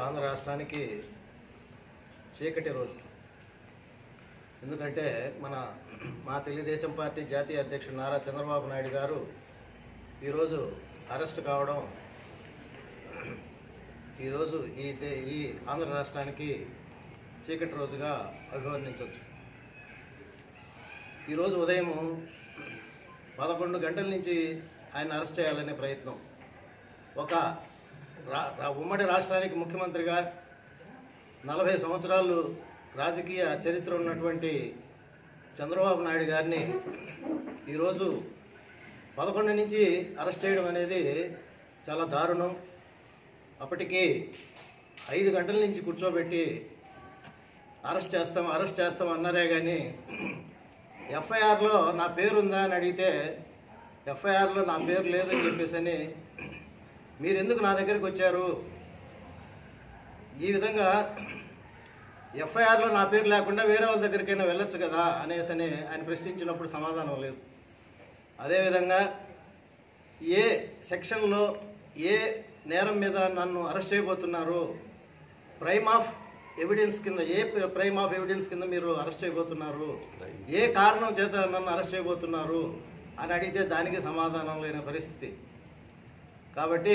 ఆంధ్ర రాష్ట్రానికి చీకటి రోజు ఎందుకంటే మన మా తెలుగుదేశం పార్టీ జాతీయ అధ్యక్షుడు నారా చంద్రబాబు నాయుడు గారు ఈరోజు అరెస్ట్ కావడం ఈరోజు ఈ దే- ఈ ఆంధ్ర రాష్ట్రానికి చీకటి రోజుగా అభివర్ణించవచ్చు ఈరోజు ఉదయం పదకొండు గంటల నుంచి ఆయన అరెస్ట్ చేయాలనే ప్రయత్నం ఒక రా రా- ఉమ్మడి రాష్ట్రానికి ముఖ్యమంత్రిగా నలభై సంవత్సరాలు రాజకీయ చరిత్ర ఉన్నటువంటి చంద్రబాబు నాయుడు గారిని ఈరోజు పదకొండు నుంచి అరెస్ట్ చేయడం అనేది చాలా దారుణం అప్పటికి ఐదు గంటల నుంచి కూర్చోబెట్టి అరెస్ట్ చేస్తాం అరెస్ట్ చేస్తాం అన్నారే కానీ ఎఫ్ఐఆర్లో నా పేరు ఉందా అని అడిగితే ఎఫ్ఐఆర్లో నా పేరు లేదని చెప్పేసి అని మీరు ఎందుకు నా దగ్గరికి వచ్చారు ఈ విధంగా ఎఫ్ఐఆర్లో నా పేరు లేకుండా వేరే వాళ్ళ దగ్గరికైనా వెళ్ళొచ్చు కదా అనేసి అని ఆయన ప్రశ్నించినప్పుడు సమాధానం లేదు అదేవిధంగా ఏ సెక్షన్లో ఏ నేరం మీద నన్ను అరెస్ట్ చేయబోతున్నారు ప్రైమ్ ఆఫ్ ఎవిడెన్స్ కింద ఏ ప్రైమ్ ఆఫ్ ఎవిడెన్స్ కింద మీరు అరెస్ట్ చేయబోతున్నారు ఏ కారణం చేత నన్ను అరెస్ట్ చేయబోతున్నారు అని అడిగితే దానికి సమాధానం లేని పరిస్థితి కాబట్టి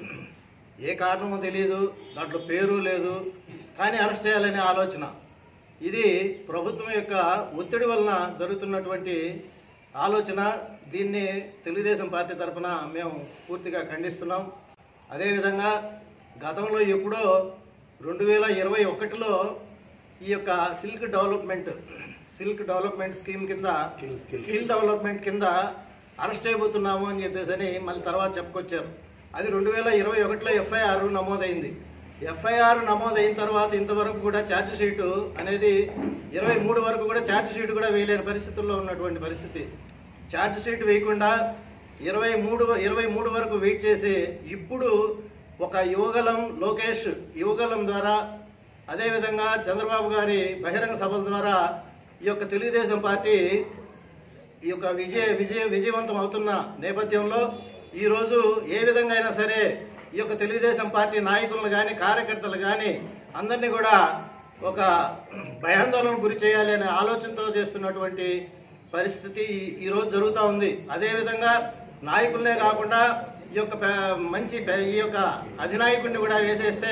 ఏ కారణమో తెలియదు దాంట్లో పేరు లేదు కానీ అరెస్ట్ చేయాలనే ఆలోచన ఇది ప్రభుత్వం యొక్క ఒత్తిడి వలన జరుగుతున్నటువంటి ఆలోచన దీన్ని తెలుగుదేశం పార్టీ తరఫున మేము పూర్తిగా ఖండిస్తున్నాం అదేవిధంగా గతంలో ఎప్పుడో రెండు వేల ఇరవై ఒకటిలో ఈ యొక్క silk development silk development scheme కింద స్కిల్ డెవలప్మెంట్ కింద అరెస్ట్ చేయబోతున్నాము అని చెప్పేసి అని మళ్ళీ తర్వాత చెప్పుకొచ్చారు అది రెండు వేల ఇరవై ఒకటిలో ఎఫ్ఐఆర్ నమోదైంది ఎఫ్ఐఆర్ నమోదైన తర్వాత ఇంతవరకు కూడా ఛార్జ్ షీటు అనేది ఇరవై మూడు వరకు కూడా ఛార్జ్ షీట్ కూడా వేయలేని పరిస్థితుల్లో ఉన్నటువంటి పరిస్థితి ఛార్జ్ షీట్ వేయకుండా ఇరవై మూడు ఇరవై మూడు వరకు వెయిట్ చేసి ఇప్పుడు ఒక యువగలం లోకేష్ యువగలం ద్వారా అదేవిధంగా చంద్రబాబు గారి బహిరంగ సభల ద్వారా ఈ యొక్క తెలుగుదేశం పార్టీ ఈ యొక్క విజయ విజయ విజయవంతం అవుతున్న నేపథ్యంలో ఈరోజు ఏ విధంగా అయినా సరే ఈ యొక్క తెలుగుదేశం పార్టీ నాయకులను కానీ కార్యకర్తలు కానీ అందరినీ కూడా ఒక భయాందోళనకు గురి చేయాలి అనే ఆలోచనతో చేస్తున్నటువంటి పరిస్థితి ఈ- ఈరోజు జరుగుతూ ఉంది అదేవిధంగా నాయకులనే కాకుండా ఈ యొక్క పే- మంచి పే- ఈ యొక్క అధినాయకుడిని కూడా వేసేస్తే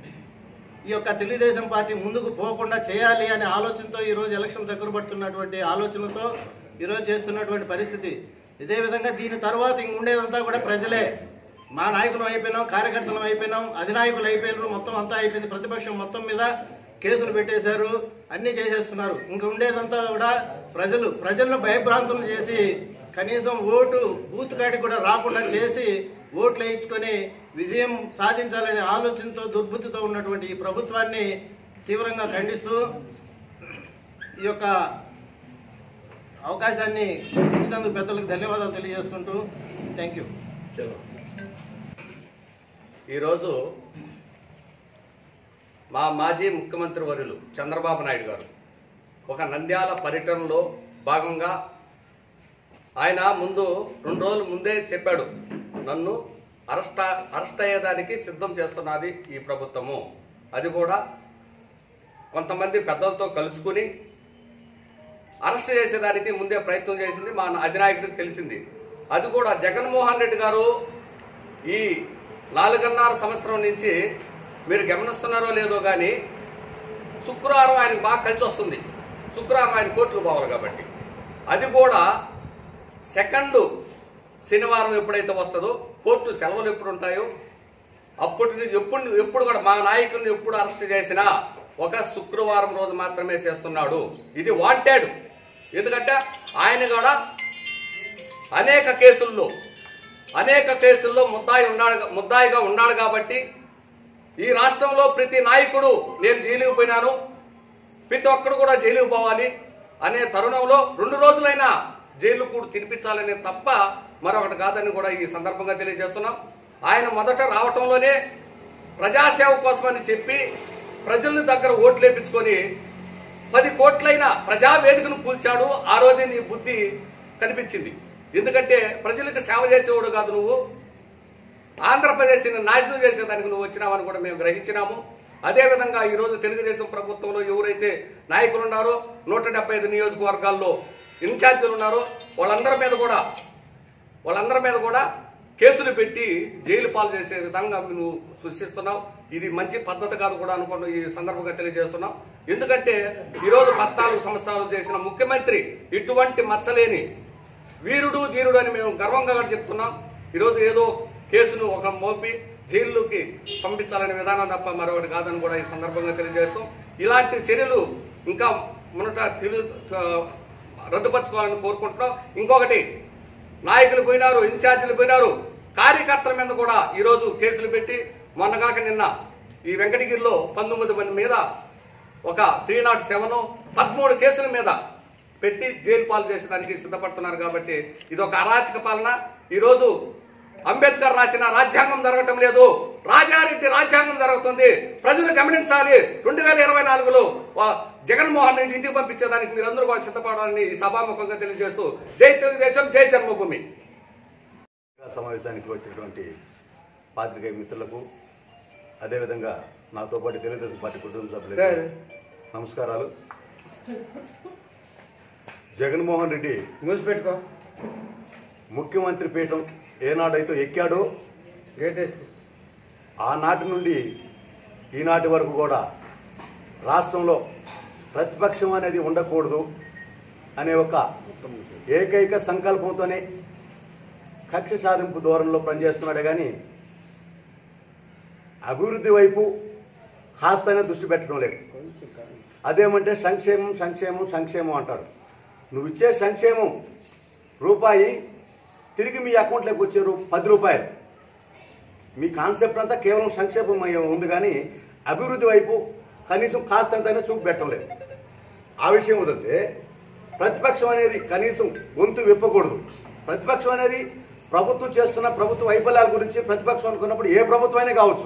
ఈ యొక్క తెలుగుదేశం పార్టీ ముందుకు పోకుండా చేయాలి అనే ఆలోచనతో ఈరోజు ఎలక్షన్ దగ్గర పడుతున్నటువంటి ఆలోచనతో ఈరోజు చేస్తున్నటువంటి పరిస్థితి ఇదే విధంగా దీని తర్వాత ఇంక ఉండేదంతా కూడా ప్రజలే మా నాయకులం అయిపోయినాం కార్యకర్తలం అయిపోయినాం అధినాయకులు అయిపోయినారు మొత్తం అంతా అయిపోయింది ప్రతిపక్షం మొత్తం మీద కేసులు పెట్టేశారు అన్నీ చేసేస్తున్నారు ఇంక ఉండేదంతా కూడా ప్రజలు ప్రజలను భయభ్రాంతులు చేసి కనీసం ఓటు బూత్ కాడికి కూడా రాకుండా చేసి ఓట్లు వేయించుకొని విజయం సాధించాలనే ఆలోచనతో దుర్బుద్ధితో ఉన్నటువంటి ఈ ప్రభుత్వాన్ని తీవ్రంగా ఖండిస్తూ ఈ యొక్క అవకాశాన్ని ఇచ్చినందుకు పెద్దలకు ధన్యవాదాలు తెలియజేసుకుంటూ థ్యాంక్ యూ ఈరోజు మా మాజీ ముఖ్యమంత్రి వర్యులు చంద్రబాబు నాయుడు గారు ఒక నంద్యాల పర్యటనలో భాగంగా ఆయన ముందు రెండు రోజుల ముందే చెప్పాడు నన్ను అరెస్ట్ అరెస్ట్ అయ్యేదానికి సిద్ధం చేస్తున్నది ఈ ప్రభుత్వము అది కూడా కొంతమంది పెద్దలతో కలుసుకుని అరెస్ట్ చేసేదానికి ముందే ప్రయత్నం చేసింది మా అధినాయకుడికి తెలిసింది అది కూడా జగన్మోహన్ రెడ్డి గారు ఈ నాలుగున్నర సంవత్సరం నుంచి మీరు గమనిస్తున్నారో లేదో కానీ శుక్రవారం ఆయనకు బాగా కలిసి వస్తుంది శుక్రవారం ఆయన కోర్టుకు పోవాలి కాబట్టి అది కూడా సెకండ్ శనివారం ఎప్పుడైతే వస్తుందో కోర్టు సెలవులు ఎప్పుడు ఉంటాయో అప్పటి నుంచి ఎప్పుడు ఎప్పుడు కూడా మా నాయకుడిని ఎప్పుడు అరెస్ట్ చేసినా ఒక శుక్రవారం రోజు మాత్రమే చేస్తున్నాడు ఇది వాంటెడ్ ఎందుకంటే ఆయన కూడా అనేక కేసుల్లో అనేక కేసుల్లో ముద్దాయి ఉన్నాడు ముద్దాయిగా ఉన్నాడు కాబట్టి ఈ రాష్ట్రంలో ప్రతి నాయకుడు నేను జైలుకు పోయినాను ప్రతి ఒక్కడు కూడా జైలుకు పోవాలి అనే తరుణంలో రెండు రోజులైనా జైలు కూడా తినిపించాలనే తప్ప మరొకటి కాదని కూడా ఈ సందర్భంగా తెలియజేస్తున్నాం ఆయన మొదట రావటంలోనే ప్రజాసేవ కోసమని చెప్పి ప్రజల దగ్గర ఓట్లు వేపించుకొని పది కోట్లైన ప్రజావేదికను కూల్చాడు ఆ రోజే నీ బుద్ధి కనిపించింది ఎందుకంటే ప్రజలకు సేవ చేసేవాడు కాదు నువ్వు ఆంధ్రప్రదేశ్ని నాశనం చేసేదానికి నువ్వు వచ్చినావని కూడా మేము గ్రహించినాము అదేవిధంగా ఈరోజు తెలుగుదేశం ప్రభుత్వంలో ఎవరైతే నాయకులు ఉన్నారో నూట డెబ్బై ఐదు నియోజకవర్గాల్లో ఇన్ఛార్జీలు ఉన్నారో వాళ్ళందరి మీద కూడా వాళ్ళందరి మీద కూడా కేసులు పెట్టి జైలు పాలు చేసే విధంగా నువ్వు సృష్టిస్తున్నావు ఇది మంచి పద్ధతి కాదు కూడా అనుకుంటూ ఈ సందర్భంగా తెలియజేస్తున్నాం ఎందుకంటే ఈరోజు పద్నాలుగు సంవత్సరాలు చేసిన ముఖ్యమంత్రి ఇటువంటి మచ్చలేని వీరుడు ధీరుడు అని మేము గర్వంగా కూడా చెప్తున్నాం ఈరోజు ఏదో కేసును ఒక మోపి జైల్లోకి పంపించాలనే విధానం తప్ప మరొకటి కాదని కూడా ఈ సందర్భంగా తెలియజేస్తాం ఇలాంటి చర్యలు ఇంకా మొన్నట తెలు రద్దుపరచుకోవాలని కోరుకుంటున్నాం ఇంకొకటి నాయకులు పోయినారు ఇన్ఛార్జీలు పోయినారు కార్యకర్తల మీద కూడా ఈరోజు కేసులు పెట్టి మొన్నగాక నిన్న ఈ వెంకటగిరిలో పంతొమ్మిది మంది మీద ఒక త్రీ నాట్ సెవెన్ పదమూడు కేసుల మీద పెట్టి జైలు పాలు చేసేదానికి సిద్ధపడుతున్నారు కాబట్టి ఇది ఒక అరాచక పాలన ఈరోజు అంబేద్కర్ రాసిన రాజ్యాంగం జరగటం లేదు రాజారెడ్డి రాజ్యాంగం జరుగుతుంది ప్రజలు గమనించాలి రెండు వేల ఇరవై నాలుగులో వా- జగన్మోహన్ రెడ్డి ఇంటికి పంపించేదానికి మీరందరూ కూడా సిద్ధపడాలని ఈ సభాముఖంగా తెలియజేస్తూ జై తెలుగుదేశం జై జన్మభూమి సమావేశానికి వచ్చినటువంటి పాత్రికేయ మిత్రులకు అదేవిధంగా నాతో పాటు తెలుగుదేశం పార్టీ కుటుంబ సభ్యులకు నమస్కారాలు జగన్మోహన్ రెడ్డి మూసిపెట్టుకో ముఖ్యమంత్రి పీఠం ఏనాడైతే ఎక్కాడో గేటేసి ఆనాటి నుండి ఈనాటి వరకు కూడా రాష్ట్రంలో ప్రతిపక్షం అనేది ఉండకూడదు అనే ఒక ఏకైక సంకల్పంతోనే కక్ష సాధింపు ధోరణిలో పనిచేస్తున్నాడే కానీ అభివృద్ధి వైపు కాస్తనే దృష్టి పెట్టడం లేదు అదేమంటే సంక్షేమం సంక్షేమం సంక్షేమం అంటాడు నువ్వు ఇచ్చే సంక్షేమం రూపాయి తిరిగి మీ అకౌంట్లోకి వచ్చే రూ పది రూపాయలు మీ కాన్సెప్ట్ అంతా కేవలం సంక్షేమం అయ్యే ఉంది కానీ అభివృద్ధి వైపు కనీసం కాస్తంతైనా చూపు పెట్టడం లేదు ఆ విషయం వదిలితే ప్రతిపక్షం అనేది కనీసం గొంతు విప్పకూడదు ప్రతిపక్షం అనేది ప్రభుత్వం చేస్తున్న ప్రభుత్వ వైఫల్యాల గురించి ప్రతిపక్షం అనుకున్నప్పుడు ఏ ప్రభుత్వమైనా కావచ్చు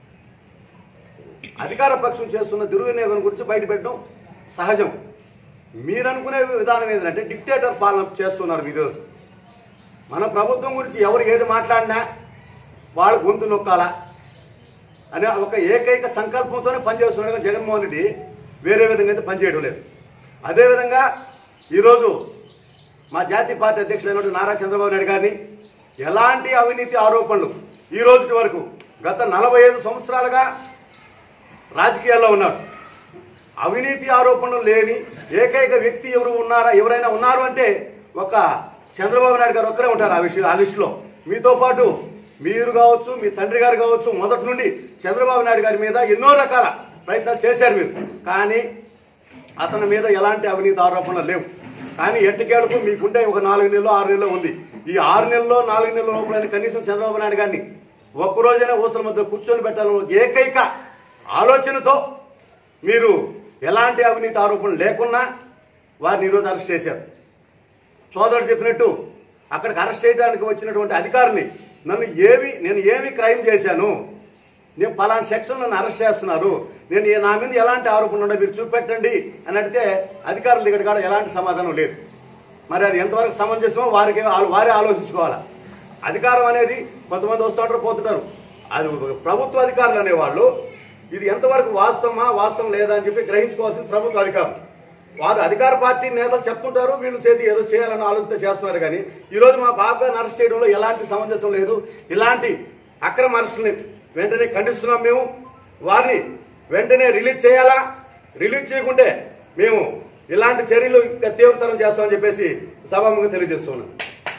అధికార పక్షం చేస్తున్న దుర్వినియోగం గురించి బయటపెట్టడం సహజం మీరు అనుకునే విధానం ఏంటంటే డిక్టేటర్ పాలన చేస్తున్నారు మీరు మన ప్రభుత్వం గురించి ఎవరు ఏది మాట్లాడినా వాళ్ళ గొంతు నొక్కాలా అనే ఒక ఏకైక సంకల్పంతోనే పనిచేస్తున్నాడు కానీ జగన్మోహన్ రెడ్డి వేరే విధంగా అయితే పనిచేయడం లేదు అదేవిధంగా ఈరోజు మా జాతీయ పార్టీ అధ్యక్షుడైనటువంటి నారా చంద్రబాబు నాయుడు గారిని ఎలాంటి అవినీతి ఆరోపణలు ఈ రోజుటి వరకు గత నలభై ఐదు సంవత్సరాలుగా రాజకీయాల్లో ఉన్నాడు అవినీతి ఆరోపణలు లేని ఏకైక వ్యక్తి ఎవరు ఉన్నారా ఎవరైనా ఉన్నారు అంటే ఒక చంద్రబాబు నాయుడు గారు ఒక్కరే ఉంటారు ఆ విషయం ఆ లిస్టులో మీతో పాటు మీరు కావచ్చు మీ తండ్రి గారు కావచ్చు మొదటి నుండి చంద్రబాబు నాయుడు గారి మీద ఎన్నో రకాల ప్రయత్నాలు చేశారు మీరు కానీ అతని మీద ఎలాంటి అవినీతి ఆరోపణలు లేవు కానీ ఎట్టకేలకు మీకుంటే ఒక నాలుగు నెలలు ఆరు నెలలు ఉంది ఈ ఆరు నెలల్లో నాలుగు నెలల లోపల కనీసం చంద్రబాబు నాయుడు గారిని ఒక్కరోజైనా ఊసల మధ్య కూర్చొని పెట్టాలని ఏకైక ఆలోచనతో మీరు ఎలాంటి అవినీతి ఆరోపణలు లేకున్నా వారిని ఈరోజు అరెస్ట్ చేశారు సోదరుడు చెప్పినట్టు అక్కడికి అరెస్ట్ చేయడానికి వచ్చినటువంటి అధికారిని నన్ను ఏమి నేను ఏమి క్రైమ్ చేశాను నేను పలానా సెక్షన్ నన్ను అరెస్ట్ చేస్తున్నారు నేను ఏ- నా మీద ఎలాంటి ఆరోపణలు ఉన్నాయో మీరు చూపెట్టండి అని అడిగితే అధికారుల దగ్గర కూడా ఎలాంటి సమాధానం లేదు మరి అది ఎంతవరకు సమంజసమో వారికి వాళ్ళు వారే ఆలోచించుకోవాలా అధికారం అనేది కొంతమంది వస్తుంటారు పోతుంటారు అది ప్రభుత్వ అధికారులు అనేవాళ్ళు ఇది ఎంతవరకు వాస్తవమా వాస్తవం లేదా అని చెప్పి గ్రహించుకోవాల్సింది ప్రభుత్వ అధికారులు వారు అధికార పార్టీ నేతలు చెప్తుంటారు వీళ్ళు చేసి ఏదో చేయాలని ఆలోచన చేస్తున్నారు కానీ ఈరోజు మా బాబు గారిని అరెస్ట్ చేయడంలో ఎలాంటి సమంజసం లేదు ఇలాంటి అక్రమ అరెస్టుని వెంటనే ఖండిస్తున్నాం మేము వారిని వెంటనే రిలీజ్ చేయాలా రిలీజ్ చేయకుంటే మేము ఇలాంటి చర్యలు ఇంకా తీవ్రతరం చేస్తామని చెప్పేసి సభాముఖంగా తెలియజేస్తున్నాం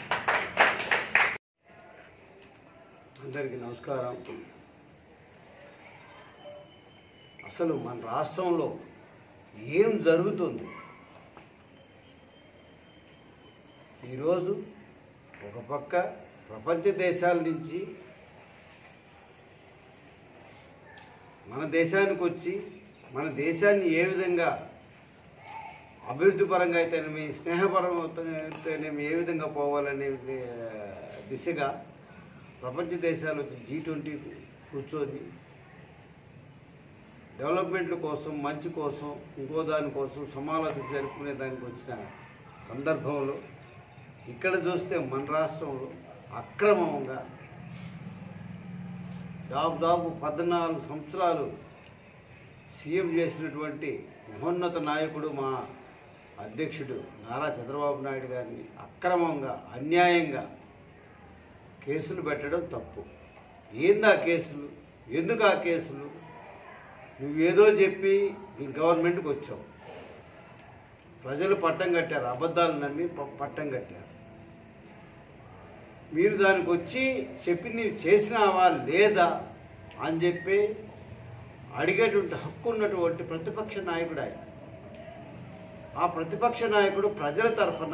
అందరికీ నమస్కారం అసలు మన రాష్ట్రంలో ఏం జరుగుతుంది ఈరోజు ఒక పక్క ప్రపంచ దేశాల నుంచి మన దేశానికి వచ్చి మన దేశాన్ని ఏ విధంగా అభివృద్ధి పరంగా అయితేనేమి స్నేహపరంగా అయితేనేమి ఏ విధంగా పోవాలనే ది- దిశగా ప్రపంచ దేశాలు వచ్చి జీ ట్వంటీ కూర్చొని డెవలప్మెంట్ల కోసం మంచి కోసం ఇంకో దాని కోసం సమాలోచన జరుపుకునే దానికి వచ్చిన సందర్భంలో ఇక్కడ చూస్తే మన రాష్ట్రంలో అక్రమంగా దాదాపు పద్నాలుగు సంవత్సరాలు సీఎం చేసినటువంటి మహోన్నత నాయకుడు మా అధ్యక్షుడు నారా చంద్రబాబు నాయుడు గారిని అక్రమంగా అన్యాయంగా కేసులు పెట్టడం తప్పు ఏంది ఆ కేసులు ఎందుకు ఆ కేసులు నువ్వేదో చెప్పి ఈ గవర్నమెంట్కి వచ్చావు ప్రజలు పట్టం కట్టారు అబద్ధాలు నమ్మి ప- పట్టం కట్టారు మీరు దానికి వచ్చి చెప్పింది చేసినావా లేదా అని చెప్పి అడిగేటువంటి హక్కు ఉన్నటువంటి ప్రతిపక్ష నాయకుడు ఆయన ఆ ప్రతిపక్ష నాయకుడు ప్రజల తరఫున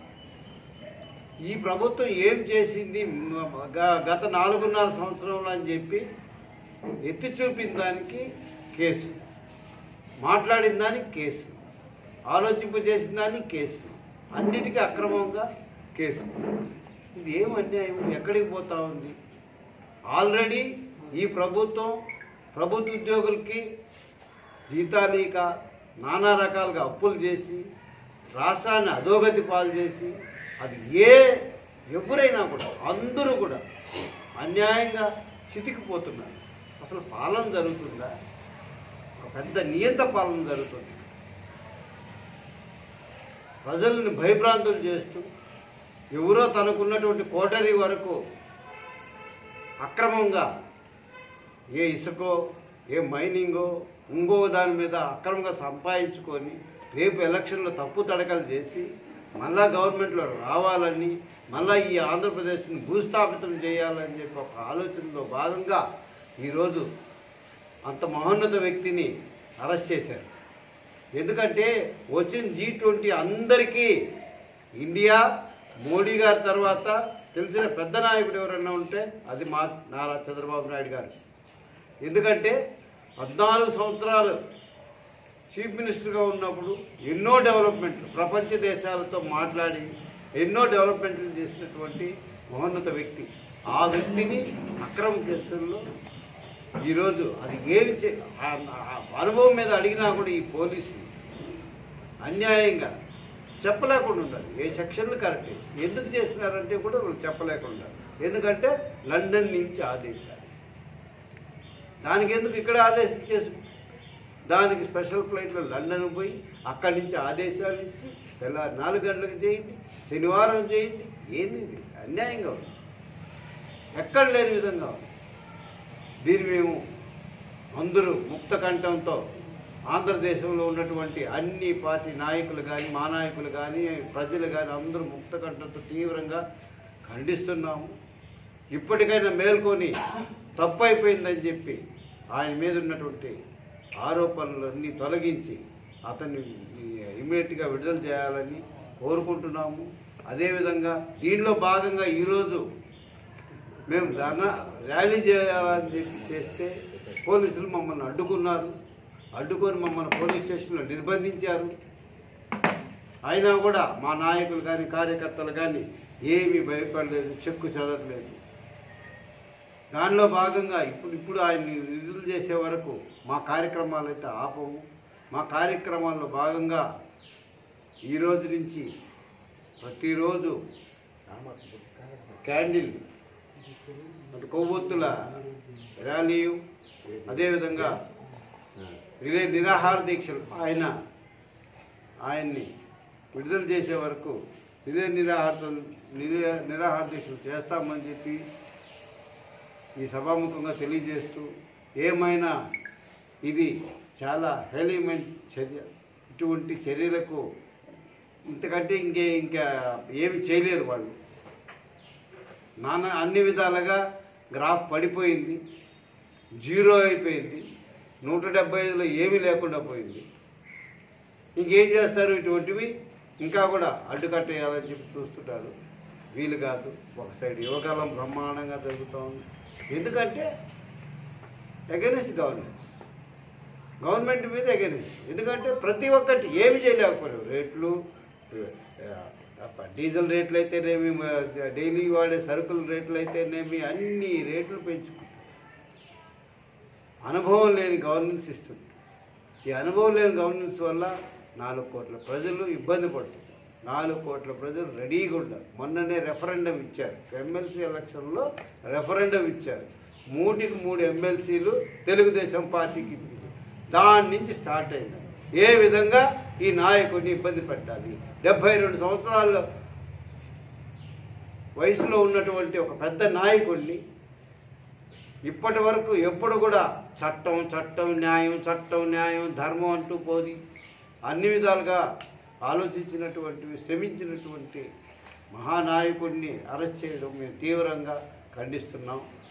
ఈ ప్రభుత్వం ఏం చేసింది మ- గ- గత నాలుగున్నర సంవత్సరంలో అని చెప్పి ఎత్తి చూపిన దానికి కేసు మాట్లాడిన దానికి కేసు ఆలోచింపజేసిన దానికి కేసు అన్నిటికీ అక్రమంగా కేసు ఇది ఏం అన్యాయం ఎక్కడికి పోతా ఉంది ఆల్రెడీ ఈ ప్రభుత్వం ప్రభుత్వ ఉద్యోగులకి జీతాలీక నానా రకాలుగా అప్పులు చేసి రాష్ట్రాన్ని అధోగతి పాలు చేసి అది ఏ ఎవరైనా కూడా అందరూ కూడా అన్యాయంగా చితికిపోతున్నారు అసలు పాలన జరుగుతుందా ఒక పెద్ద నియంత పాలన జరుగుతుంది ప్రజల్ని భయభ్రాంతులు చేస్తూ ఎవరో తనకున్నటువంటి కోటరీ వరకు అక్రమంగా ఏ ఇసుకో ఏ మైనింగో ఇంకో దాని మీద అక్రమంగా సంపాదించుకొని రేపు ఎలక్షన్లో తప్పు తడకలు చేసి మళ్ళా గవర్నమెంట్లో రావాలని మళ్ళా ఈ ఆంధ్రప్రదేశ్ని భూస్థాపితం చేయాలని చెప్పి ఒక ఆలోచనలో భాగంగా ఈరోజు అంత మహోన్నత వ్యక్తిని అరెస్ట్ చేశారు ఎందుకంటే వచ్చిన జీ ట్వంటీ అందరికీ ఇండియా మోడీ గారి తర్వాత తెలిసిన పెద్ద నాయకుడు ఎవరైనా ఉంటే అది మా నారా చంద్రబాబు నాయుడు గారు ఎందుకంటే పద్నాలుగు సంవత్సరాలు చీఫ్ మినిస్టర్గా ఉన్నప్పుడు ఎన్నో డెవలప్మెంట్లు ప్రపంచ దేశాలతో మాట్లాడి ఎన్నో డెవలప్మెంట్లు చేసినటువంటి మహోన్నత వ్యక్తి ఆ వ్యక్తిని అక్రమ కేసుల్లో ఈరోజు అది ఏమి చే ఆ- ఆ అనుభవం మీద అడిగినా కూడా ఈ పోలీసులు అన్యాయంగా చెప్పలేకుండా ఉండాలి ఏ సెక్షన్లు కరెక్ట్ ఎందుకు చేసినారంటే కూడా వాళ్ళు చెప్పలేకుండా ఎందుకంటే లండన్ నుంచి ఆదేశాలు దానికి ఎందుకు ఇక్కడ ఆదేశం చేసి దానికి స్పెషల్ ఫ్లైట్లో లండన్ పోయి అక్కడి నుంచి ఆదేశాలు ఇచ్చి తెల్లారి నాలుగు గంటలకు చేయండి శనివారం చేయండి ఏంది ఇది అన్యాయంగా ఉంది ఎక్కడ లేని విధంగా ఉంది దీన్ని మేము అందరూ ముక్త కంఠంతో ఆంధ్రదేశంలో ఉన్నటువంటి అన్ని పార్టీ నాయకులు కానీ మా నాయకులు కానీ ప్రజలు కానీ అందరూ ముక్త కంఠంతో తీవ్రంగా ఖండిస్తున్నాము ఇప్పటికైనా మేల్కొని తప్పు అయిపోయిందని చెప్పి ఆయన మీద ఉన్నటువంటి ఆరోపణలన్నీ తొలగించి అతన్ని ఇమీడియట్గా విడుదల చేయాలని కోరుకుంటున్నాము అదేవిధంగా దీనిలో భాగంగా ఈరోజు మేము ధర్నా ర్యాలీ చేయాలని చెప్పి చేస్తే పోలీసులు మమ్మల్ని అడ్డుకున్నారు అడ్డుకొని మమ్మల్ని పోలీస్ స్టేషన్లో నిర్బంధించారు అయినా కూడా మా నాయకులు కానీ కార్యకర్తలు కానీ ఏమీ భయపడలేదు చెక్కు చదవట్లేదు దానిలో భాగంగా ఇప్పుడు ఇప్పుడు ఆయన్ని విడుదల చేసే వరకు మా కార్యక్రమాలు అయితే ఆపము మా కార్యక్రమాల్లో భాగంగా ఈ రోజు నుంచి ప్రతిరోజు క్యాండిల్ అంటే కొవ్వొత్తుల ర్యాలీ అదేవిధంగా ఇదే నిరాహార దీక్షలు ఆయన ఆయన్ని విడుదల చేసే వరకు ఇదే నిరాహార నిరా- నిరాహార దీక్షలు చేస్తామని చెప్పి ఈ సభాముఖంగా తెలియజేస్తూ ఏమైనా ఇది చాలా హెలిమెంట్ చర్య ఇటువంటి చర్యలకు ఇంతకంటే ఇంకే ఇంకా ఏమి చేయలేరు వాళ్ళు నాన్న అన్ని విధాలుగా గ్రాఫ్ పడిపోయింది జీరో అయిపోయింది నూట డెబ్బై ఐదులో ఏమీ లేకుండా పోయింది ఇంకేం చేస్తారు ఇటువంటివి ఇంకా కూడా అడ్డుకట్టేయాలని చెప్పి చూస్తుంటారు వీలు కాదు ఒక సైడ్ యువకాలం బ్రహ్మాండంగా జరుగుతూ ఉంది ఎందుకంటే అగెనిస్ట్ గవర్నెన్స్ గవర్నమెంట్ మీద అగెనిస్ట్ ఎందుకంటే ప్రతి ఒక్కటి ఏమి చేయలేకపోయారు రేట్లు ఆ, డీజిల్ రేట్లు అయితేనేమి మ- డైలీ వాడే సరుకుల రేట్లు అయితేనేమి అన్ని రేట్లు పెంచుకుంటారు అనుభవం లేని గవర్నెన్స్ ఇస్తుంది ఈ అనుభవం లేని గవర్నెన్స్ వల్ల నాలుగు కోట్ల ప్రజలు ఇబ్బంది పడుతున్నారు నాలుగు కోట్ల ప్రజలు రెడీగా ఉన్నారు మొన్ననే రెఫరెండం ఇచ్చారు ఎమ్మెల్సీ ఎలక్షన్లో రెఫరెండం ఇచ్చారు మూటికి మూడు ఎమ్మెల్సీలు తెలుగుదేశం పార్టీకి ఇచ్చింది దాని నుంచి స్టార్ట్ అయింది ఏ విధంగా ఈ నాయకుడిని ఇబ్బంది పెట్టాలి డెబ్బై రెండు సంవత్సరాల వయసులో ఉన్నటువంటి ఒక పెద్ద నాయకుడిని ఇప్పటి వరకు ఎప్పుడు కూడా చట్టం చట్టం న్యాయం చట్టం న్యాయం ధర్మం అంటూ పోది అన్ని విధాలుగా ఆలోచించినటువంటి శ్రమించినటువంటి మహానాయకుడిని అరెస్ట్ చేయడం మేము తీవ్రంగా ఖండిస్తున్నాం